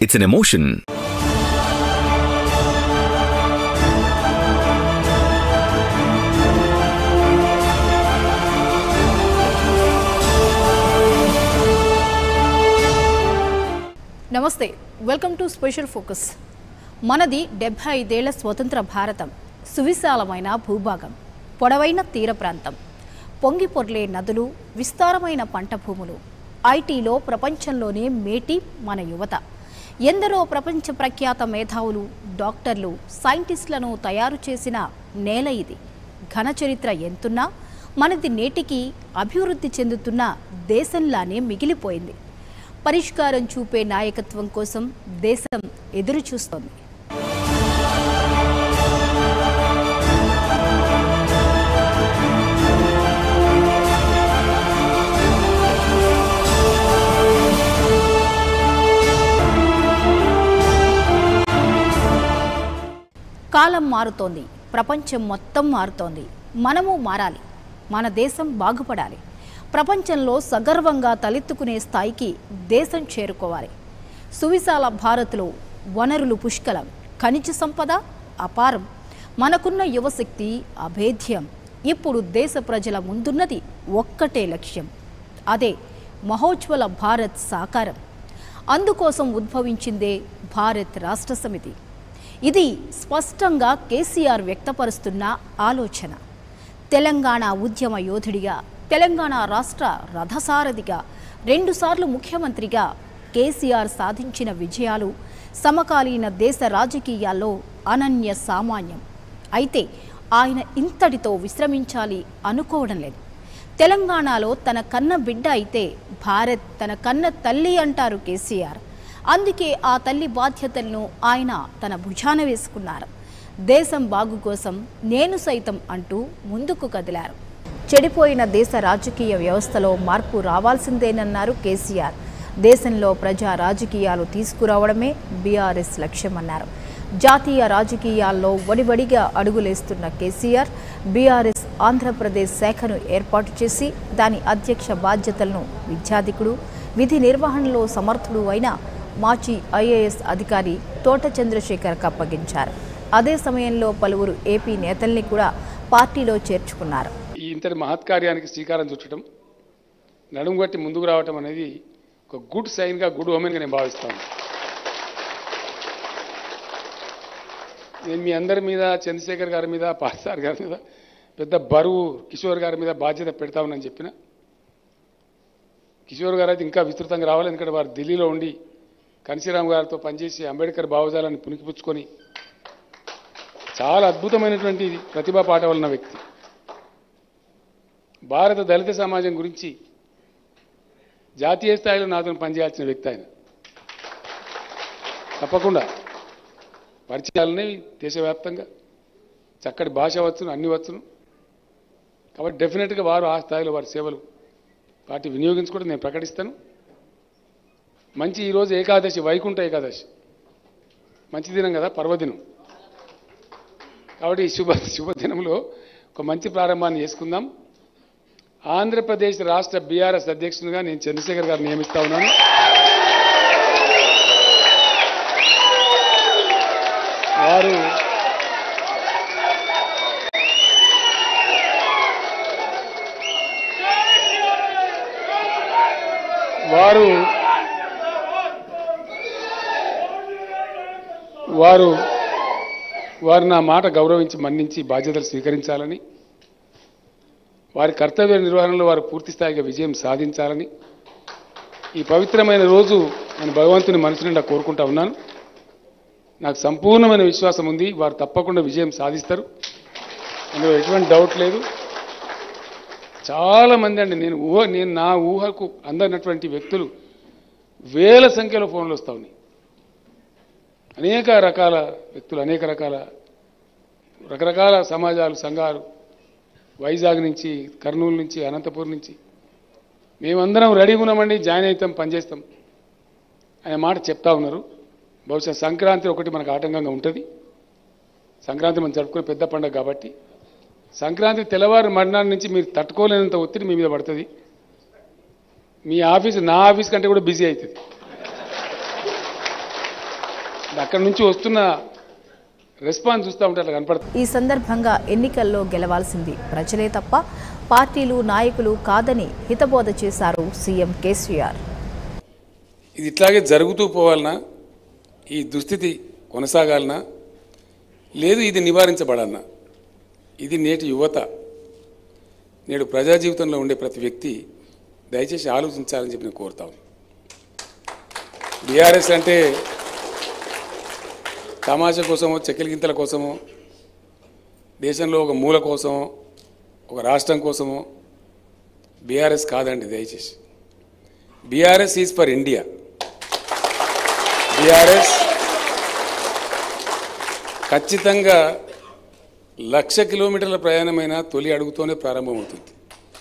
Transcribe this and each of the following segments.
It's an emotion. నమస్తే welcome to special focus మనది డెబ్బై ఐదేళ్ల స్వతంత్ర భారతం సువిశాలమైన భూభాగం పొడవైన తీర ప్రాంతం పొంగి పొర్లే నదులు విస్తారమైన పంట భూములు ఐటీలో ప్రపంచంలోనే మేటి మన యువత ఎందరో ప్రపంచ ప్రఖ్యాత మేధావులు డాక్టర్లు సైంటిస్టులను తయారు చేసిన నేల ఇది ఘన చరిత్ర ఎంతున్నా మనది నేటికి అభివృద్ధి చెందుతున్న దేశంలానే మిగిలిపోయింది పరిష్కారం చూపే నాయకత్వం కోసం దేశం ఎదురు చూస్తోంది కాలం మారుతోంది ప్రపంచం మొత్తం మారుతోంది మనము మారాలి మన దేశం బాగుపడాలి ప్రపంచంలో సగర్వంగా తలెత్తుకునే స్థాయికి దేశం చేరుకోవాలి సువిశాల భారత్లో వనరులు పుష్కలం ఖనిజ సంపద అపారం మనకున్న యువశక్తి అభేద్యం ఇప్పుడు దేశ ప్రజల ముందున్నది ఒక్కటే లక్ష్యం అదే మహోజ్వల భారత్ సాకారం అందుకోసం ఉద్భవించిందే భారత్ రాష్ట్ర సమితి ఇది స్పష్టంగా కేసీఆర్ వ్యక్తపరుస్తున్న ఆలోచన తెలంగాణ ఉద్యమ యోధుడిగా తెలంగాణ రాష్ట్ర రథసారథిగా రెండుసార్లు ముఖ్యమంత్రిగా కేసీఆర్ సాధించిన విజయాలు సమకాలీన దేశ రాజకీయాల్లో అనన్య సామాన్యం అయితే ఆయన ఇంతటితో విశ్రమించాలి అనుకోవడం లేదు తెలంగాణలో తన కన్న బిడ్డ అయితే భారత్ తన కన్న తల్లి అంటారు కేసీఆర్ అందుకే ఆ తల్లి బాధ్యతలను ఆయన తన భుజాన వేసుకున్నారు దేశం బాగు కోసం నేను సైతం అంటూ ముందుకు కదిలారు చెడిపోయిన దేశ రాజకీయ వ్యవస్థలో మార్పు రావాల్సిందేనన్నారు కేసీఆర్ దేశంలో ప్రజా రాజకీయాలు తీసుకురావడమే బీఆర్ఎస్ లక్ష్యమన్నారు జాతీయ రాజకీయాల్లో వడివడిగా అడుగులేస్తున్న కేసీఆర్ బీఆర్ఎస్ ఆంధ్రప్రదేశ్ శాఖను ఏర్పాటు చేసి దాని అధ్యక్ష బాధ్యతలను విద్యాధికుడు విధి నిర్వహణలో సమర్థుడు అయిన మాజీ ఐఏఎస్ అధికారి తోట చంద్రశేఖర్కు అప్పగించారు అదే సమయంలో పలువురు ఏపీ నేతల్ని కూడా పార్టీలో చేర్చుకున్నారు ఈ ఇంతటి మహత్కార్యానికి శ్రీకారం చుట్టడం నడుము కట్టి ముందుకు రావటం అనేది ఒక గుడ్ సైన్గా గుడ్ ఓమెన్గా నేను భావిస్తాను నేను మీ అందరి మీద చంద్రశేఖర్ గారి మీద పాసార్ గారి మీద పెద్ద బరువు కిషోర్ గారి మీద బాధ్యత పెడతామని చెప్పిన కిషోర్ గారు అయితే ఇంకా విస్తృతంగా రావాలి ఎందుకంటే వారు ఢిల్లీలో ఉండి కన్సీరామ్ గారితో పనిచేసి అంబేద్కర్ భావజాలాన్ని పునికిపుచ్చుకొని చాలా అద్భుతమైనటువంటి ప్రతిభా పాఠ ఉన్న వ్యక్తి భారత దళిత సమాజం గురించి జాతీయ స్థాయిలో నాతో పనిచేయాల్సిన వ్యక్తి ఆయన తప్పకుండా పరిచయాలని దేశవ్యాప్తంగా చక్కటి భాష వచ్చును అన్ని వచ్చును కాబట్టి డెఫినెట్గా వారు ఆ స్థాయిలో వారి సేవలు పార్టీ వినియోగించుకోవడం నేను ప్రకటిస్తాను మంచి ఈరోజు ఏకాదశి వైకుంఠ ఏకాదశి మంచి దినం కదా పర్వదినం కాబట్టి ఈ శుభ శుభదినంలో ఒక మంచి ప్రారంభాన్ని చేసుకుందాం ఆంధ్రప్రదేశ్ రాష్ట్ర బీఆర్ఎస్ అధ్యక్షునిగా నేను చంద్రశేఖర్ గారు నియమిస్తా ఉన్నాను వారు వారు వారు వారు నా మాట గౌరవించి మన్నించి బాధ్యతలు స్వీకరించాలని వారి కర్తవ్య నిర్వహణలో వారు పూర్తి స్థాయిగా విజయం సాధించాలని ఈ పవిత్రమైన రోజు నేను భగవంతుని మనసు నిండా కోరుకుంటా ఉన్నాను నాకు సంపూర్ణమైన విశ్వాసం ఉంది వారు తప్పకుండా విజయం సాధిస్తారు అందులో ఎటువంటి డౌట్ లేదు చాలా మంది అండి నేను ఊహ నేను నా ఊహకు అందనటువంటి వ్యక్తులు వేల సంఖ్యలో ఫోన్లు వస్తా ఉన్నాయి అనేక రకాల వ్యక్తులు అనేక రకాల రకరకాల సమాజాలు సంఘాలు వైజాగ్ నుంచి కర్నూలు నుంచి అనంతపూర్ నుంచి మేమందరం రెడీగా ఉన్నామండి జాయిన్ అవుతాం పనిచేస్తాం అనే మాట చెప్తా ఉన్నారు బహుశా సంక్రాంతి ఒకటి మనకు ఆటంకంగా ఉంటుంది సంక్రాంతి మనం జరుపుకునే పెద్ద పండుగ కాబట్టి సంక్రాంతి తెల్లవారు మర్నాడు నుంచి మీరు తట్టుకోలేనంత ఒత్తిడి మీ మీద పడుతుంది మీ ఆఫీస్ నా ఆఫీస్ కంటే కూడా బిజీ అవుతుంది అక్కడి నుంచి వస్తున్న రెస్పాన్స్ చూస్తూ ఉంటే అట్లా కనపడుతుంది ఈ సందర్భంగా ఎన్నికల్లో గెలవాల్సింది ప్రజలే తప్ప పార్టీలు నాయకులు కాదని హితబోధ చేశారు సీఎం కేసీఆర్ ఇది ఇట్లాగే జరుగుతూ పోవాలనా ఈ దుస్థితి కొనసాగాలనా లేదు ఇది నివారించబడాలనా ఇది నేటి యువత నేడు ప్రజా జీవితంలో ఉండే ప్రతి వ్యక్తి దయచేసి ఆలోచించాలని చెప్పి నేను కోరుతాను బీఆర్ఎస్ అంటే తమాషా కోసమో చెక్కిలిగింతల కోసమో దేశంలో ఒక మూల కోసమో ఒక రాష్ట్రం కోసమో బీఆర్ఎస్ కాదండి దయచేసి BRS is for India BRS ఖచ్చితంగా లక్ష కిలోమీటర్ల ప్రయాణమైన తొలి అడుగుతోనే ప్రారంభమవుతుంది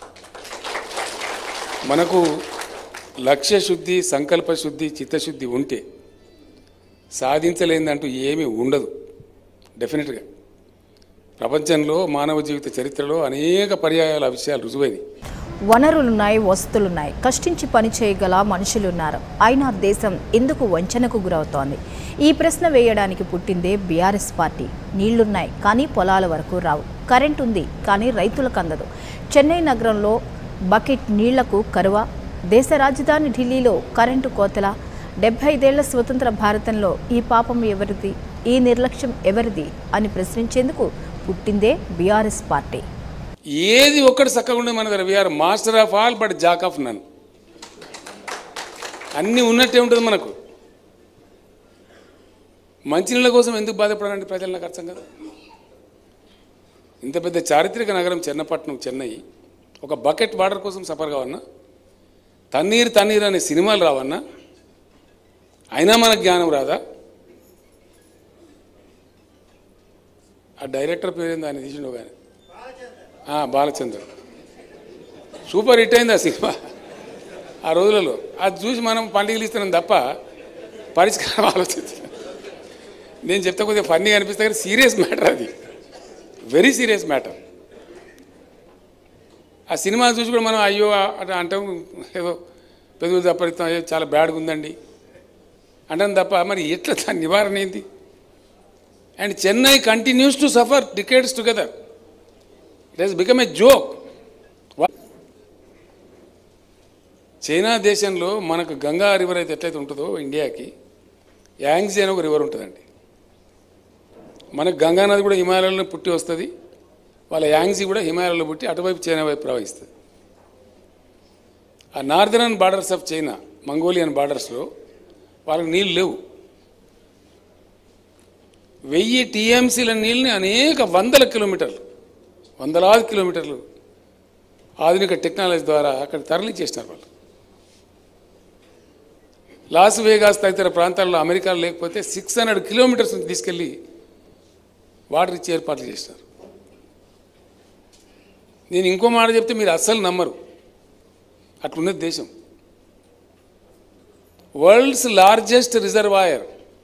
మనకు లక్ష్య శుద్ధి సంకల్ప శుద్ధి చిత్తశుద్ధి ఉంటే సాధించలేదంటూ ఏమీ ఉండదు డెఫినెట్గా ప్రపంచంలో మానవ జీవిత చరిత్రలో అనేక పర్యాయాల విషయాలు రుజువైనవి వనరులున్నాయి వసతులున్నాయి కష్టించి పని చేయగల మనుషులున్నారు అయినా దేశం ఎందుకు వంచనకు గురవుతోంది ఈ ప్రశ్న వేయడానికి పుట్టిందే బీఆర్ఎస్ పార్టీ నీళ్లున్నాయి కానీ పొలాల వరకు రావు కరెంట్ ఉంది కానీ రైతులకు అందదు చెన్నై నగరంలో బకెట్ నీళ్లకు కరువ దేశ రాజధాని ఢిల్లీలో కరెంటు కోతల డెబ్బై ఐదేళ్ల స్వతంత్ర భారతంలో ఈ పాపం ఎవరిది ఈ నిర్లక్ష్యం ఎవరిది అని ప్రశ్నించేందుకు పుట్టిందే బీఆర్ఎస్ పార్టీ ఏది ఒక్కటి చక్కగా ఉండదు మన దగ్గర we are master of all but jack of none అన్నీ ఉన్నట్టే ఉంటుంది మనకు మంచినీళ్ళ కోసం ఎందుకు బాధపడాలంటే ప్రజలు నాకు అర్థం కదా ఇంత పెద్ద చారిత్రక నగరం చెన్నపట్నం చెన్నై ఒక బకెట్ వాటర్ కోసం సఫర్ కావన్నా తన్నీరు తన్నీరు అనే సినిమాలు రావన్నా అయినా మనకు జ్ఞానం రాదా ఆ డైరెక్టర్ పేరేంది ఆయన తీసిండో కానీ ఆ, బాలచంద్ర సూపర్ హిట్ అయింది ఆ సినిమా ఆ రోజులలో అది చూసి మనం పండుగలు ఇస్తున్నాం తప్ప పరిష్కారం ఆలోచించలేదు నేను చెప్తే కొద్దిగా ఫన్నీగా అనిపిస్తే కానీ సీరియస్ మ్యాటర్ అది వెరీ సీరియస్ మ్యాటర్ ఆ సినిమా చూసి కూడా మనం అయ్యో అట్లా అంటాం ఏదో పెదవులు తప్పరిస్తాం అయ్యో చాలా బ్యాడ్గా ఉందండి అంటాం తప్ప మరి ఎట్లా దాని నివారణ ఏంటి and Chennai continues to suffer decades together it has become a joke China దేశంలో మనకు గంగా రివర్ అయితే ఎట్లయితే ఉంటుందో ఇండియాకి యాంగ్జీ అని ఒక రివర్ ఉంటుందండి మనకు గంగా నది కూడా హిమాలయాల్లో పుట్టి వస్తుంది వాళ్ళ యాంగ్జీ కూడా హిమాలయాల్లో పుట్టి అటువైపు చైనా వైపు ప్రవహిస్తుంది ఆ northern borders of China Mongolian బార్డర్స్లో వాళ్ళకి నీళ్ళు లేవు వెయ్యి టీఎంసీల నీళ్ళని అనేక వందల కిలోమీటర్లు వందలాది కిలోమీటర్లు ఆధునిక టెక్నాలజీ ద్వారా అక్కడ తరలించేసినారు వాళ్ళు లాస్ వేగాస్ తదితర ప్రాంతాల్లో అమెరికాలో లేకపోతే సిక్స్ హండ్రెడ్ కిలోమీటర్స్ నుంచి తీసుకెళ్ళి వాటర్ ఇచ్చే ఏర్పాట్లు చేసినారు నేను ఇంకో మాట చెప్తే మీరు అస్సలు నమ్మరు అట్లున్నది దేశం world's largest reservoir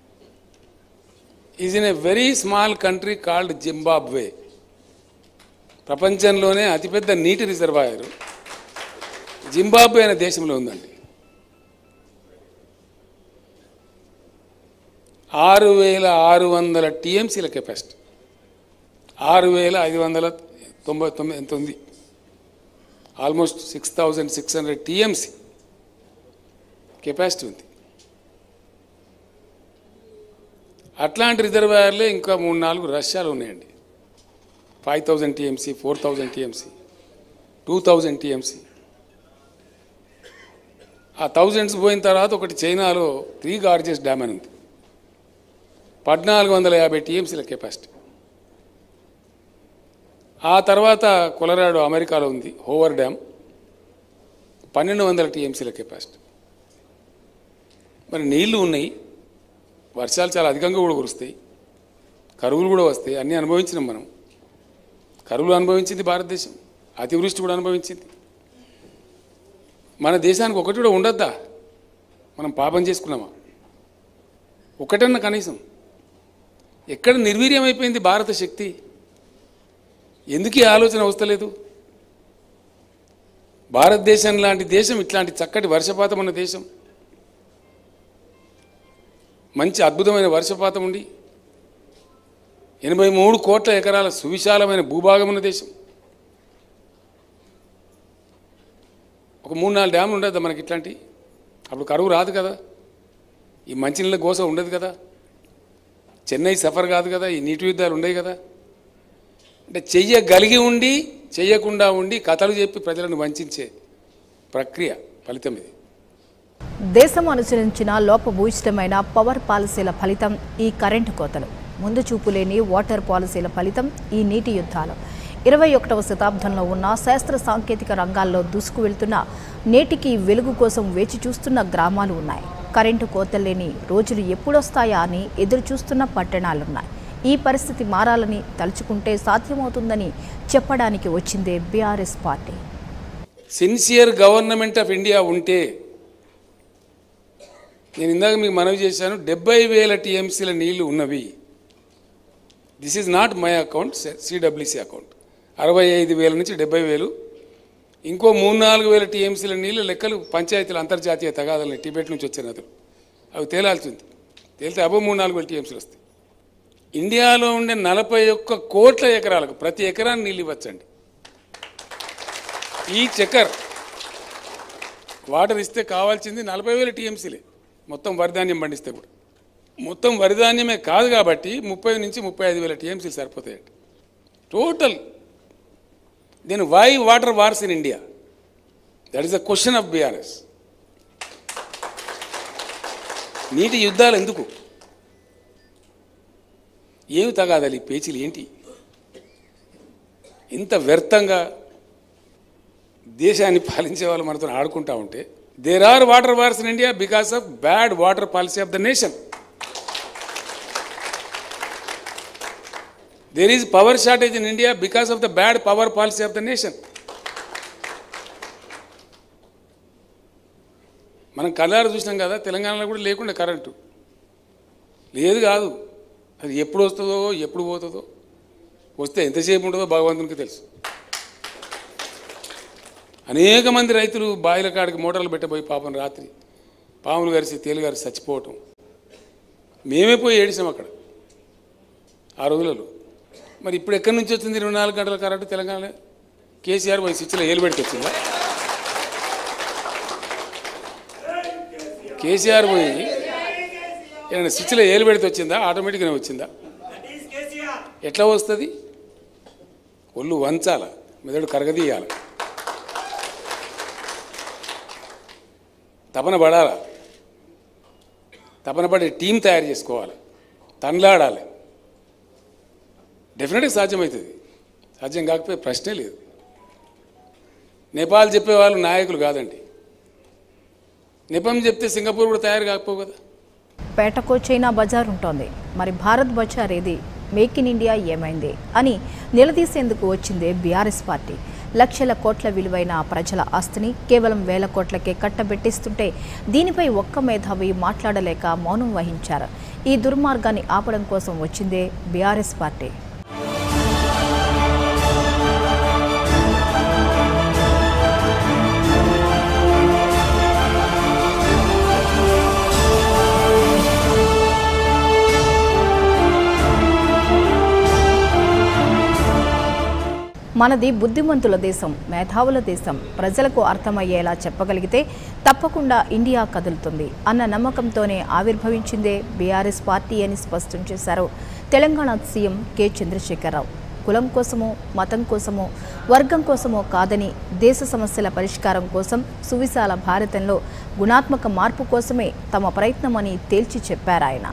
is in a very small country called Zimbabwe ప్రపంచంలోనే అతిపెద్ద నీటి రిజర్వాయర్ జింబాబ్వే అనే దేశంలో ఉందండి ఆరు వేల ఆరు వందల టీఎంసీల కెపాసిటీ ఆరు వేల ఐదు వందల తొంభై తొమ్మిది ఎంత ఉంది almost six thousand six hundred TMC capacity ఉంది అట్లాంటి రిజర్వాయర్లే ఇంకా మూడు నాలుగు రష్యాలు ఉన్నాయండి five thousand TMC four thousand TMC two thousand TMC ఆ థౌజండ్స్ పోయిన తర్వాత ఒకటి చైనాలో త్రీ గార్జెస్ డ్యామ్ అని ఉంది పద్నాలుగు వందల యాభై టీఎంసీల కెపాసిటీ ఆ తర్వాత కొలరాడో అమెరికాలో ఉంది హోవర్ డ్యామ్ పన్నెండు వందల టీఎంసీల కెపాసిటీ మరి నీళ్లు ఉన్నాయి వర్షాలు చాలా అధికంగా కూడా కురుస్తాయి కరువులు కూడా వస్తాయి అన్నీ అనుభవించినాం మనం కరువులు అనుభవించింది భారతదేశం అతివృష్టి కూడా అనుభవించింది మన దేశానికి ఒకటి కూడా ఉండొద్దా మనం పాపం చేసుకున్నామా ఒకటన్నా కనీసం ఎక్కడ నిర్వీర్యం అయిపోయింది భారత శక్తి ఎందుకు ఈ ఆలోచన వస్తలేదు భారతదేశం లాంటి దేశం ఇట్లాంటి చక్కటి వర్షపాతం ఉన్న దేశం మంచి అద్భుతమైన వర్షపాతం ఉండి ఎనభై మూడు కోట్ల ఎకరాల సువిశాలమైన భూభాగం ఉన్న దేశం ఒక మూడు నాలుగు డ్యాములు ఉండదు మనకి ఇట్లాంటి అప్పుడు కరువు రాదు కదా ఈ మంచినీళ్ళ గోస ఉండదు కదా చెన్నై సఫర్ కాదు కదా ఈ నీటి యుద్ధాలు ఉండవు కదా అంటే చెయ్యగలిగి ఉండి చెయ్యకుండా ఉండి కథలు చెప్పి ప్రజలను వంచే ప్రక్రియ ఫలితం ఇది దేశం అనుసరించిన లోపభూయిష్టమైన పవర్ పాలసీల ఫలితం ఈ కరెంటు కోతలు ముందు చూపు లేని వాటర్ పాలసీల ఫలితం ఈ నీటి యుద్ధాలు ఇరవై ఒకటవ శతాబ్దంలో ఉన్న శాస్త్ర సాంకేతిక రంగాల్లో దూసుకు వెళ్తున్న నేటికి వెలుగు కోసం వేచి చూస్తున్న గ్రామాలు ఉన్నాయి కరెంటు కోతలు లేని రోజులు ఎప్పుడొస్తాయా అని ఎదురు చూస్తున్న పట్టణాలున్నాయి ఈ పరిస్థితి మారాలని తలుచుకుంటే సాధ్యమవుతుందని చెప్పడానికి వచ్చిందే BRS party sincere government of India ఉంటే నేను ఇందాక మీకు మనవి చేశాను డెబ్బై వేల టీఎంసీల నీళ్లు ఉన్నవి this is not my account CWC account అరవై ఐదు వేల నుంచి డెబ్బై వేలు ఇంకో మూడు నాలుగు వేల టీఎంసీల నీళ్ళు లెక్కలు పంచాయతీలు అంతర్జాతీయ తగాదాలని టిబెట్ నుంచి వచ్చే నదులు అవి తేలాల్సింది తేలితే అబో మూడు నాలుగు వేల టీఎంసీలు వస్తాయి ఇండియాలో ఉండే నలభై ఒక్క కోట్ల ఎకరాలకు ప్రతి ఎకరాన్ని నీళ్ళు ఇవ్వచ్చండి ఈ చక్కర్ వాటర్ ఇస్తే కావాల్సింది నలభై వేల టీఎంసీలే మొత్తం వరిధాన్యం పండిస్తే కూడా మొత్తం వరిధాన్యమే కాదు కాబట్టి ముప్పై నుంచి ముప్పై ఐదు వేల టీఎంసీలు సరిపోతాయండి total then why water wars in India that is the question of BRS నీటి యుద్ధాలు ఎందుకు ఏమి తగాదాలి ఈ పేచీలు ఏంటి ఇంత వ్యర్థంగా దేశాన్ని పాలించే వాళ్ళు మనతో ఆడుకుంటా ఉంటే there are water wars in India because of bad water policy of the nation there is power shortage in India because of the bad power policy of the nation మనం కళ్ళారు చూసినాం కదా తెలంగాణలో కూడా లేకుండా కరెంటు లేదు కాదు అది ఎప్పుడు వస్తుందో ఎప్పుడు పోతుందో వస్తే ఎంతసేపు ఉంటుందో భగవంతునికి తెలుసు అనేక మంది రైతులు బావిల కాడికి మోటార్లు పెట్టబోయి పాపం రాత్రి పాములు గరిసి తేలు గారి చచ్చిపోవటం మేమే పోయి ఏడిసాం అక్కడ ఆ రోజులలో మరి ఇప్పుడు ఎక్కడి నుంచి వచ్చింది ఇరవై నాలుగు గంటల కరెంటు తెలంగాణ కేసీఆర్ పోయి స్విచ్లో ఏలు పెడితే వచ్చిందా కేసీఆర్ పోయి ఏమైనా స్విచ్లో ఏలు పెడితే వచ్చిందా ఆటోమేటిక్గానే వచ్చిందా ఎట్లా వస్తుంది ఒళ్ళు వంచాల మెదడు కరగదీయాల తపన పడాల తపన పడే టీం తయారు చేసుకోవాలి తనలాడాలి డెఫినెట్గా సాధ్యమవుతుంది సాధ్యం కాకపోతే ప్రశ్నే లేదు నేపాల్ చెప్పేవాళ్ళు నాయకులు కాదండి నెపం చెప్తే సింగపూర్ కూడా తయారు కాకపోవు కదా పేటకో చైనా బజార్ ఉంటోంది మరి భారత్ బజార్ ఏది మేక్ ఇన్ ఇండియా ఏమైంది అని నిలదీసేందుకు వచ్చిందే బీఆర్ఎస్ పార్టీ లక్షల కోట్ల విలువైన ప్రజల ఆస్తిని కేవలం వేల కోట్లకే కట్టబెట్టిస్తుంటే దీనిపై ఒక్క మేధావి మాట్లాడలేక మౌనం వహించారు ఈ దుర్మార్గాన్ని ఆపడం కోసం వచ్చిందే బీఆర్ఎస్ పార్టీ మనది బుద్ధిమంతుల దేశం మేధావుల దేశం ప్రజలకు అర్థమయ్యేలా చెప్పగలిగితే తప్పకుండా ఇండియా కదులుతుంది అన్న నమ్మకంతోనే ఆవిర్భవించిందే బీఆర్ఎస్ పార్టీ అని స్పష్టం చేశారు తెలంగాణ సీఎం కె చంద్రశేఖరరావు కులం కోసమో మతం కోసమో వర్గం కోసమో కాదని దేశ సమస్యల పరిష్కారం కోసం సువిశాల భారతంలో గుణాత్మక మార్పు కోసమే తమ ప్రయత్నమని తేల్చి చెప్పారు ఆయన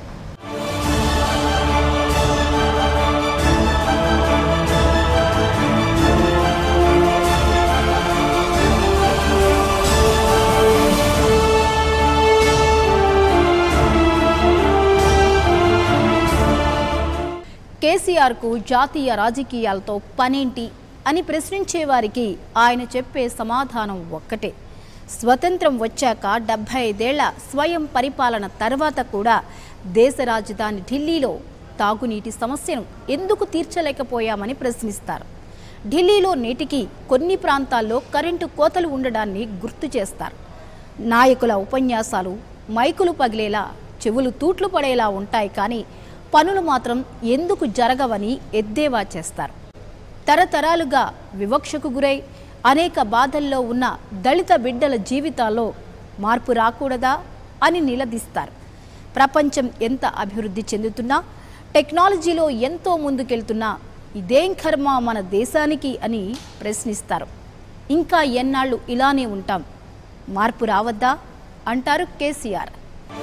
కేసీఆర్కు జాతీయ రాజకీయాలతో పనేంటి అని ప్రశ్నించే వారికి ఆయన చెప్పే సమాధానం ఒక్కటే స్వతంత్రం వచ్చాక డెబ్భై ఐదేళ్ల స్వయం పరిపాలన తర్వాత కూడా దేశ రాజధాని ఢిల్లీలో తాగునీటి సమస్యను ఎందుకు తీర్చలేకపోయామని ప్రశ్నిస్తారు ఢిల్లీలో నేటికి కొన్ని ప్రాంతాల్లో కరెంటు కోతలు ఉండడాన్ని గుర్తు చేస్తారు నాయకుల ఉపన్యాసాలు మైకులు పగిలేలా చెవులు తూట్లు పడేలా ఉంటాయి కానీ పనులు మాత్రం ఎందుకు జరగవని ఎద్దేవా చేస్తారు తరతరాలుగా వివక్షకు గురై అనేక బాధల్లో ఉన్న దళిత బిడ్డల జీవితాల్లో మార్పు రాకూడదా అని నిలదీస్తారు ప్రపంచం ఎంత అభివృద్ధి చెందుతున్నా టెక్నాలజీలో ఎంతో ముందుకెళ్తున్నా ఇదేం కర్మ మన దేశానికి అని ప్రశ్నిస్తారు ఇంకా ఎన్నాళ్ళు ఇలానే ఉంటాం మార్పు రావద్దా అంటారు కేసీఆర్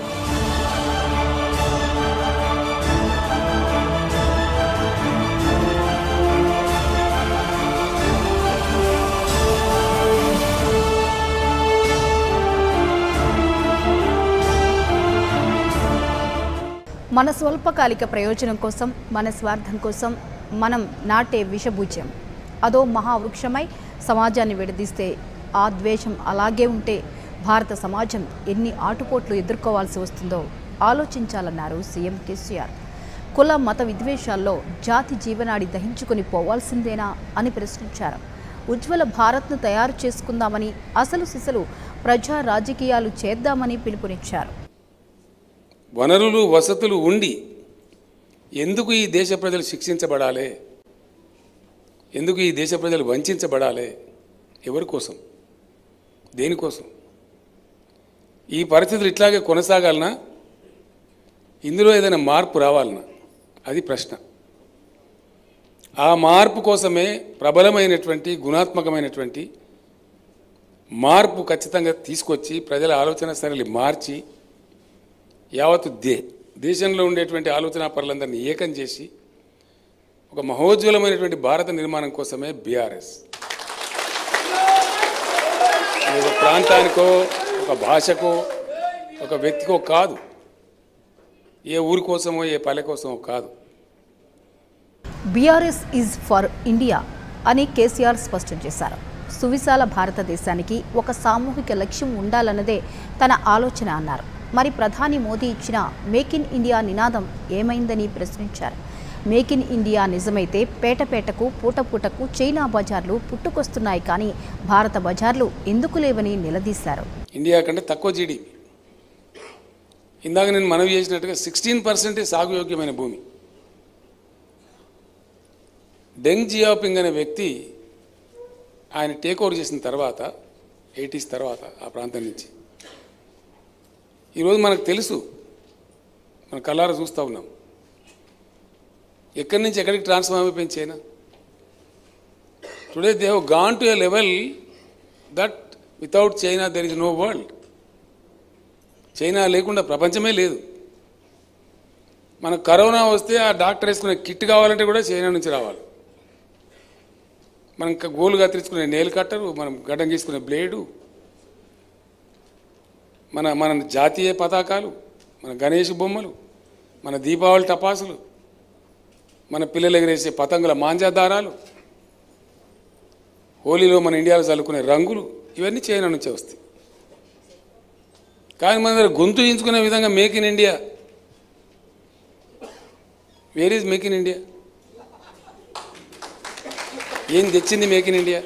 మన స్వల్పకాలిక ప్రయోజనం కోసం మన స్వార్థం కోసం మనం నాటే విషభూజ్యం అదో మహావృక్షమై సమాజాన్ని విడదీస్తే ఆ ద్వేషం అలాగే ఉంటే భారత సమాజం ఎన్ని ఆటుపోట్లు ఎదుర్కోవాల్సి వస్తుందో ఆలోచించాలన్నారు సీఎం కేసీఆర్ కుల మత విద్వేషాల్లో జాతి జీవనాడి దహించుకొని పోవాల్సిందేనా అని ప్రశ్నించారు ఉజ్వల భారత్ను తయారు చేసుకుందామని అసలు సిసలు ప్రజా రాజకీయాలు చేద్దామని పిలుపునిచ్చారు వనరులు వసతులు ఉండి ఎందుకు ఈ దేశ ప్రజలు శిక్షించబడాలి ఎందుకు ఈ దేశ ప్రజలు వంచబడాలి ఎవరి కోసం దేనికోసం ఈ పరిస్థితులు ఇట్లాగే కొనసాగాలనా ఇందులో ఏదైనా మార్పు రావాలనా అది ప్రశ్న ఆ మార్పు కోసమే ప్రబలమైనటువంటి గుణాత్మకమైనటువంటి మార్పు ఖచ్చితంగా తీసుకొచ్చి ప్రజల ఆలోచన సరళి మార్చి యావత్ దే దేశంలో ఉండేటువంటి ఆలోచన పరులందరినీ ఏకం చేసి ఒక మహోజ్వలమైనటువంటి భారత నిర్మాణం కోసమే బీఆర్ఎస్ ఇది ఒక ప్రాంతానికో ఒక భాషకో ఒక వ్యక్తికో కాదు ఏ ఊరి కోసమో ఏ పల్లె కోసమో కాదు బీఆర్ఎస్ ఈజ్ ఫర్ ఇండియా అని కేసీఆర్ స్పష్టం చేశారు సువిశాల భారతదేశానికి ఒక సామూహిక లక్ష్యం ఉండాలన్నదే తన ఆలోచన అన్నారు మరి ప్రధాని మోదీ ఇచ్చిన మేక్ ఇన్ ఇండియా నినాదం ఏమైందని ప్రశ్నించారు మేక్ ఇన్ ఇండియా నిజమైతే పేట పేటకు పూట పూటకు చైనా బజార్లు పుట్టుకొస్తున్నాయి కానీ భారత బజార్లు ఎందుకు లేవని నిలదీశారు ఇండియా కంటే తక్కువ జీడీపీ ఇందాక నేను మనవి చేసినట్టుగా సిక్స్టీన్ పర్సెంటే సాగుయోగ్యమైన భూమి డెంగ్ జియాపింగ్ అనే వ్యక్తి ఆయన టేక్ ఓవర్ చేసిన తర్వాత ఎయిటీస్ తర్వాత ఆ ప్రాంతం నుంచి ఈరోజు మనకు తెలుసు మన కళ్ళారా చూస్తూ ఉన్నాం ఎక్కడి నుంచి ఎక్కడికి ట్రాన్స్ఫార్మ్ అయిపోయింది China today they have gone to a level that without China there is no world China లేకుండా ప్రపంచమే లేదు మనకు కరోనా వస్తే ఆ డాక్టర్ వేసుకునే కిట్ కావాలంటే కూడా చైనా నుంచి రావాలి మనం ఇంకా గోలు కత్తిరించుకునే నేలు కట్టరు మనం గడ్డం గీసుకునే బ్లేడు మన మన జాతీయ పతాకాలు మన గణేష్ బొమ్మలు మన దీపావళి టపాసులు మన పిల్లలు ఎగరేసే పతంగుల మాంజా దారాలు హోలీలో మన ఇండియాలో చల్లుకునే రంగులు ఇవన్నీ చైనా నుంచే వస్తాయి కానీ మన దగ్గర గొంతు చించుకునే విధంగా make in India where is make in India ఏం తెచ్చింది మేక్ ఇన్ ఇండియా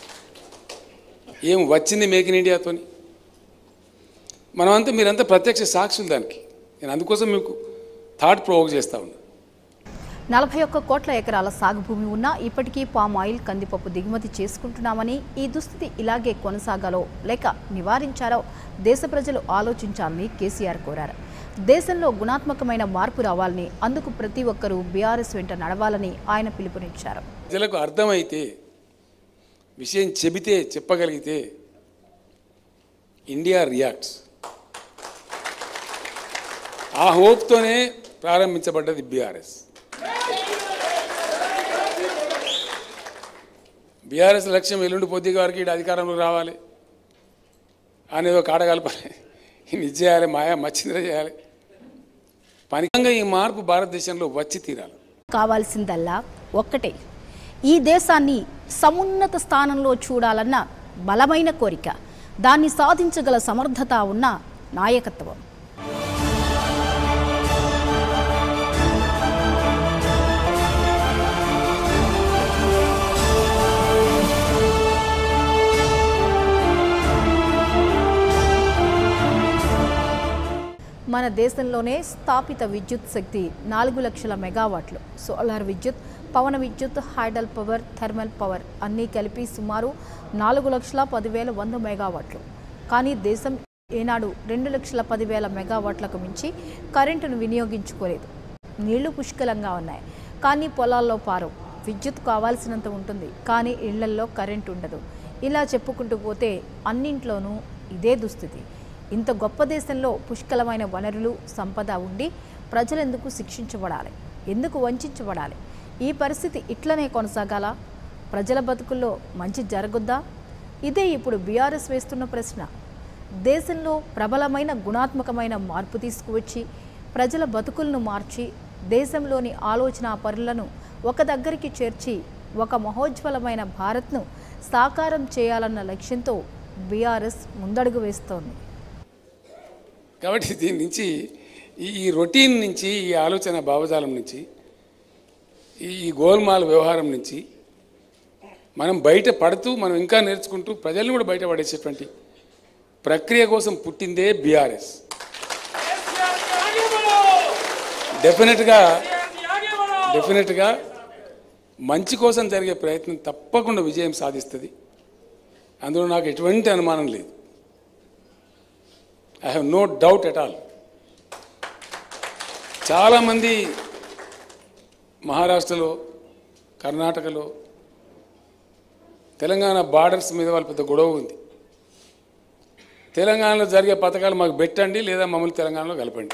ఏం వచ్చింది మేక్ ఇన్ ఇండియాతోని మనమంతా మీరంతా ప్రత్యక్ష సాక్షులు దానికి నేను అందుకోసం మీకు థాట్ ప్రొవోక్ చేస్తా ఉన్నా నలభై ఒక్క కోట్ల ఎకరాల సాగు భూమి ఉన్నా ఇప్పటికీ పామ్ ఆయిల్ కందిపప్పు దిగుమతి చేసుకుంటున్నామని ఈ దుస్థితి ఇలాగే కొనసాగాలో లేక నివారించాలో దేశ ప్రజలు ఆలోచించాలని కేసీఆర్ కోరారు దేశంలో గుణాత్మకమైన మార్పు రావాలని అందుకు ప్రతి ఒక్కరూ బీఆర్ఎస్ వెంట నడవాలని ఆయన పిలుపునిచ్చారు ప్రజలకు అర్థమైతే విషయం చెబితే చెప్పగలిగితే ఇండియా రియాక్ట్స్ ఆ హోప్తోనే ప్రారంభించబడ్డది బీఆర్ఎస్ బీఆర్ఎస్ లక్ష్యం ఎల్లుండి పొద్దుగా వరకు ఈడ అధికారంలోకి రావాలి అనేది ఒక ఆట కలపాలి ఇది చేయాలి మాయా మచ్చింద్ర చేయాలి పనికంగా ఈ మార్పు భారతదేశంలో వచ్చి తీరాలి కావాల్సిందల్లా ఒక్కటే ఈ దేశాన్ని సమున్నత స్థానంలో చూడాలన్న బలమైన కోరిక దాన్ని సాధించగల సమర్థత ఉన్న నాయకత్వం మన మన దేశంలోనే స్థాపిత విద్యుత్ శక్తి నాలుగు లక్షల మెగావాట్లు సోలార్ విద్యుత్ పవన విద్యుత్ హైడల్ పవర్ థర్మల్ పవర్ అన్నీ కలిపి సుమారు నాలుగు లక్షల పదివేల వంద మెగావాట్లు కానీ దేశం ఏనాడు రెండు లక్షల పదివేల మెగావాట్లకు మించి కరెంటును వినియోగించుకోలేదు నీళ్లు పుష్కలంగా ఉన్నాయి కానీ పొలాల్లో పారవు విద్యుత్ కావాల్సినంత ఉంటుంది కానీ ఇళ్లల్లో కరెంట్ ఉండదు ఇలా చెప్పుకుంటూ పోతే అన్నింట్లోనూ ఇదే దుస్థితి ఇంత గొప్ప దేశంలో పుష్కలమైన వనరులు సంపద ఉండి ప్రజలెందుకు శిక్షించబడాలి ఎందుకు వంచబడాలి ఈ పరిస్థితి ఇట్లనే కొనసాగాల ప్రజల బతుకుల్లో మంచి జరగొద్దా ఇదే ఇప్పుడు బీఆర్ఎస్ వేస్తున్న ప్రశ్న దేశంలో ప్రబలమైన గుణాత్మకమైన మార్పు తీసుకువచ్చి ప్రజల బతుకులను మార్చి దేశంలోని ఆలోచన పరులను ఒక దగ్గరికి చేర్చి ఒక మహోజ్వలమైన భారత్ను సాకారం చేయాలన్న లక్ష్యంతో బీఆర్ఎస్ ముందడుగు వేస్తోంది కాబట్టి దీని నుంచి ఈ ఈ రొటీన్ నుంచి ఈ ఆలోచన భావజాలం నుంచి ఈ ఈ గోల్మాల్ వ్యవహారం నుంచి మనం బయట పడుతూ మనం ఇంకా నేర్చుకుంటూ ప్రజల్ని కూడా బయట పడేసేటువంటి ప్రక్రియ కోసం పుట్టిందే బీఆర్ఎస్ డెఫినెట్గా డెఫినెట్గా మంచి కోసం జరిగే ప్రయత్నం తప్పకుండా విజయం సాధిస్తుంది అందులో నాకు ఎటువంటి అనుమానం లేదు I have no doubt at all చాలామంది మహారాష్ట్రలో కర్ణాటకలో తెలంగాణ బార్డర్స్ మీద వాళ్ళ పెద్ద గొడవ ఉంది తెలంగాణలో జరిగే పథకాలు మాకు పెట్టండి లేదా మమ్మల్ని తెలంగాణలో కలపండి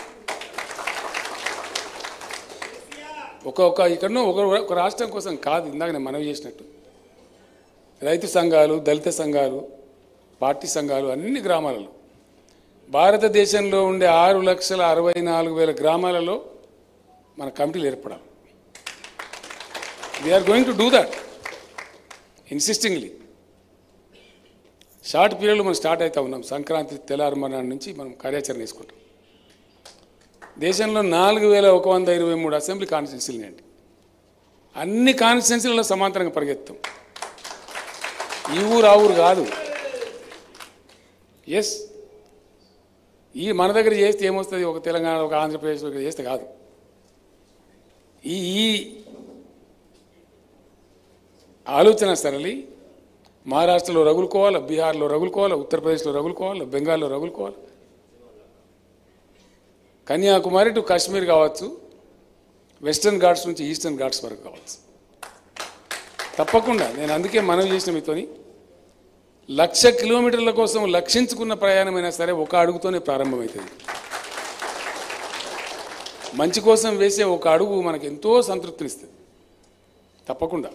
ఒక ఒక ఇక్కడ ఒక ఒక రాష్ట్రం కోసం కాదు ఇందాక నేను మనవి చేసినట్టు రైతు సంఘాలు దళిత సంఘాలు పార్టీ సంఘాలు అన్ని గ్రామాలలో భారతదేశంలో ఉండే ఆరు లక్షల అరవై నాలుగు వేల గ్రామాలలో మన కమిటీలు ఏర్పడాలి we are going to do that insistingly short పీరియడ్లో మనం స్టార్ట్ అవుతా ఉన్నాం సంక్రాంతి తెల్లారుమనాడు నుంచి మనం కార్యాచరణ వేసుకుంటాం దేశంలో నాలుగు వేల ఒక వంద ఇరవై మూడు అసెంబ్లీ కాన్స్టిట్యున్సీలు అండి అన్ని కాన్స్టిట్యున్సీలలో సమాంతరంగా పరిగెత్తాం ఈ ఊరు ఆ ఊరు కాదు ఎస్ ఈ మన దగ్గర చేస్తే ఏమొస్తుంది ఒక తెలంగాణ ఒక ఆంధ్రప్రదేశ్ ఒక చేస్తే కాదు ఈ ఈ ఆలోచన సరళి మహారాష్ట్రలో రగులుకోవాలి బీహార్లో రగులుకోవాలి ఉత్తరప్రదేశ్లో రగులుకోవాలి బెంగాల్లో రగులుకోవాలి కన్యాకుమారి టు కాశ్మీర్ కావచ్చు వెస్టర్న్ ఘాట్స్ నుంచి ఈస్టర్న్ ఘాట్స్ వరకు కావచ్చు తప్పకుండా నేను అందుకే మనవి చేసిన మీతోని లక్ష కిలోమీటర్ల కోసం లక్షించుకున్న ప్రయాణమైనా సరే ఒక అడుగుతోనే ప్రారంభమవుతుంది మంచి కోసం వేసే ఒక అడుగు మనకు ఎంతో సంతృప్తినిస్తుంది తప్పకుండా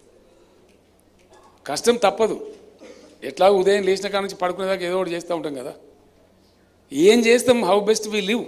కష్టం తప్పదు ఎట్లా ఉదయం లేచిన కాడ నుంచి పడుకునేదాకా ఏదో ఒకటి చేస్తూ ఉంటాం కదా ఏం చేస్తాం హౌ బెస్ట్ వి లివ్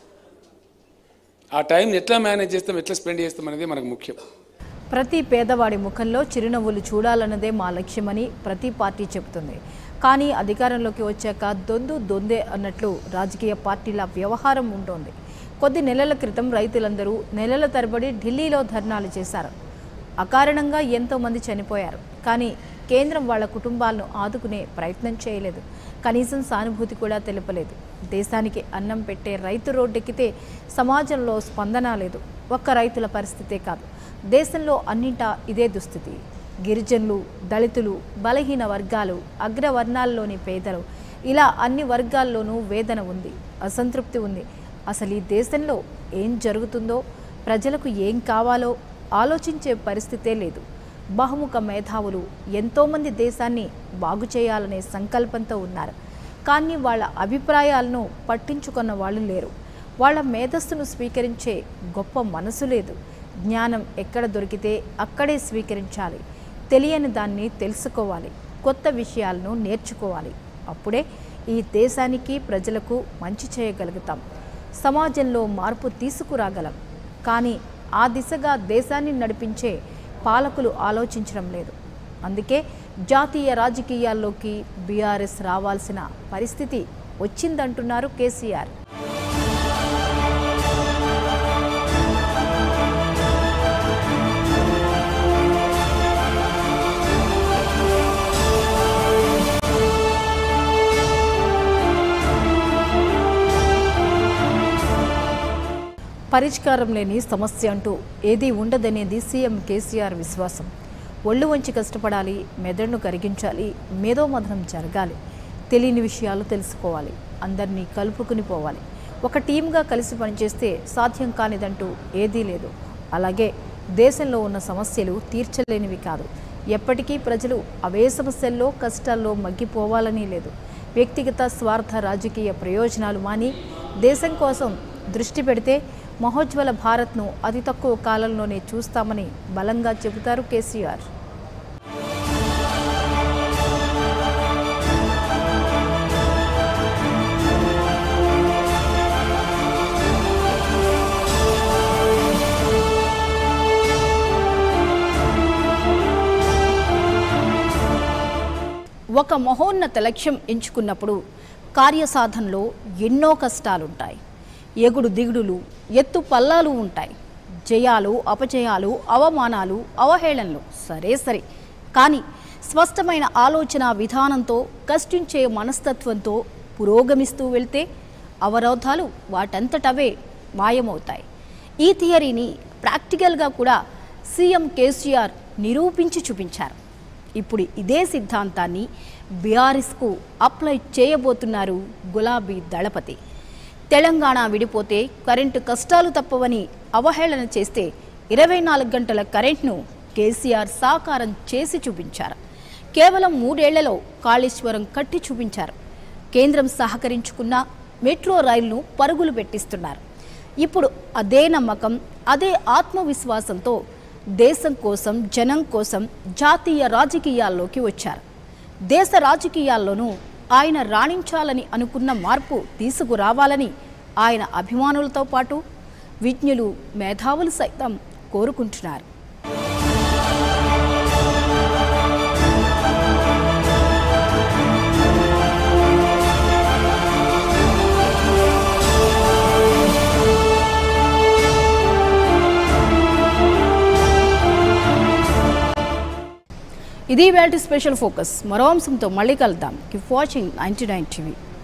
ఆ టైం ఎట్లా మేనేజ్ చేస్తాం ఎట్లా స్పెండ్ చేస్తాం అనేది మనకు ముఖ్యం ప్రతి పేదవాడి ముఖంలో చిరునవ్వులు చూడాలన్నదే మా లక్ష్యమని ప్రతి పార్టీ చెబుతుంది కానీ అధికారంలోకి వచ్చాక దొందు దొందే అన్నట్లు రాజకీయ పార్టీల వ్యవహారం ఉంటుంది కొద్ది నెలల క్రితం రైతులందరూ నెలల తరబడి ఢిల్లీలో ధర్నాలు చేశారు అకారణంగా ఎంతోమంది చనిపోయారు కానీ కేంద్రం వాళ్ళ కుటుంబాలను ఆదుకునే ప్రయత్నం చేయలేదు కనీసం సానుభూతి కూడా తెలపలేదు దేశానికి అన్నం పెట్టే రైతు రోడ్డెక్కితే సమాజంలో స్పందన లేదు ఒక్క రైతుల పరిస్థితే కాదు దేశంలో అన్నింటా ఇదే దుస్థితి గిరిజనులు దళితులు బలహీన వర్గాలు అగ్రవర్ణాల్లోని పేదలు ఇలా అన్ని వర్గాల్లోనూ వేదన ఉంది అసంతృప్తి ఉంది అసలు ఈ దేశంలో ఏం జరుగుతుందో ప్రజలకు ఏం కావాలో ఆలోచించే పరిస్థితే లేదు బహుముఖ మేధావులు ఎంతోమంది దేశాన్ని బాగు చేయాలనే సంకల్పంతో ఉన్నారు కానీ వాళ్ళ అభిప్రాయాలను పట్టించుకున్న వాళ్ళు లేరు వాళ్ళ మేధస్సును స్వీకరించే గొప్ప మనసు లేదు జ్ఞానం ఎక్కడ దొరికితే అక్కడే స్వీకరించాలి తెలియని దాన్ని తెలుసుకోవాలి కొత్త విషయాలను నేర్చుకోవాలి అప్పుడే ఈ దేశానికి ప్రజలకు మంచి చేయగలుగుతాం సమాజంలో మార్పు తీసుకురాగలం కానీ ఆ దిశగా దేశాన్ని నడిపించే పాలకులు ఆలోచించడం లేదు అందుకే జాతీయ రాజకీయాల్లోకి బీఆర్ఎస్ రావాల్సిన పరిస్థితి వచ్చిందంటున్నారు కేసీఆర్ పరిష్కారం లేని సమస్య అంటూ ఏదీ ఉండదనేది సీఎం కేసీఆర్ విశ్వాసం ఒళ్ళు వంచి కష్టపడాలి మెదడును కరిగించాలి మేధోమథనం జరగాలి తెలియని విషయాలు తెలుసుకోవాలి అందరినీ కలుపుకుని పోవాలి ఒక టీంగా కలిసి పనిచేస్తే సాధ్యం కానిదంటూ ఏదీ లేదు అలాగే దేశంలో ఉన్న సమస్యలు తీర్చలేనివి కాదు ఎప్పటికీ ప్రజలు అవే సమస్యల్లో కష్టాల్లో మగ్గిపోవాలని లేదు వ్యక్తిగత స్వార్థ రాజకీయ ప్రయోజనాలు మాని దేశం కోసం దృష్టి పెడితే మహోజ్వల భారత్ను అతి తక్కువ కాలంలోనే చూస్తామని బలంగా చెబుతారు కేసీఆర్ ఒక మహోన్నత లక్ష్యం ఎంచుకున్నప్పుడు కార్యసాధనలో ఎన్నో కష్టాలుంటాయి ఎగుడు దిగుడులు ఎత్తు పల్లాలు ఉంటాయి జయాలు అపజయాలు అవమానాలు అవహేళనలు సరే సరే కానీ స్పష్టమైన ఆలోచన విధానంతో కష్టించే మనస్తత్వంతో పురోగమిస్తూ వెళ్తే అవరోధాలు వాటంతటవే మాయమవుతాయి ఈ థియరీని ప్రాక్టికల్గా కూడా సీఎం కేసీఆర్ నిరూపించి చూపించారు ఇప్పుడు ఇదే సిద్ధాంతాన్ని బీఆర్ఎస్కు అప్లై చేయబోతున్నారు గులాబీ దళపతి తెలంగాణ విడిపోతే కరెంటు కష్టాలు తప్పవని అవహేళన చేస్తే ఇరవై నాలుగు గంటల కరెంట్ను కేసీఆర్ సాకారం చేసి చూపించారు కేవలం మూడేళ్లలో కాళేశ్వరం కట్టి చూపించారు కేంద్రం సహకరించుకున్న మెట్రో రైలును పరుగులు పెట్టిస్తున్నారు ఇప్పుడు అదే నమ్మకం అదే ఆత్మవిశ్వాసంతో దేశం కోసం జనం కోసం జాతీయ రాజకీయాల్లోకి వచ్చారు దేశ రాజకీయాల్లోనూ ఆయన రాణించాలని అనుకున్న మార్పు తీసుకురావాలని ఆయన అభిమానులతో పాటు విజ్ఞులు మేధావులు సైతం కోరుకుంటున్నారు ఇది వేల్టి స్పెషల్ ఫోకస్ మరో అంశంతో మళ్ళీ కలుద్దాం keep watching ninety nine TV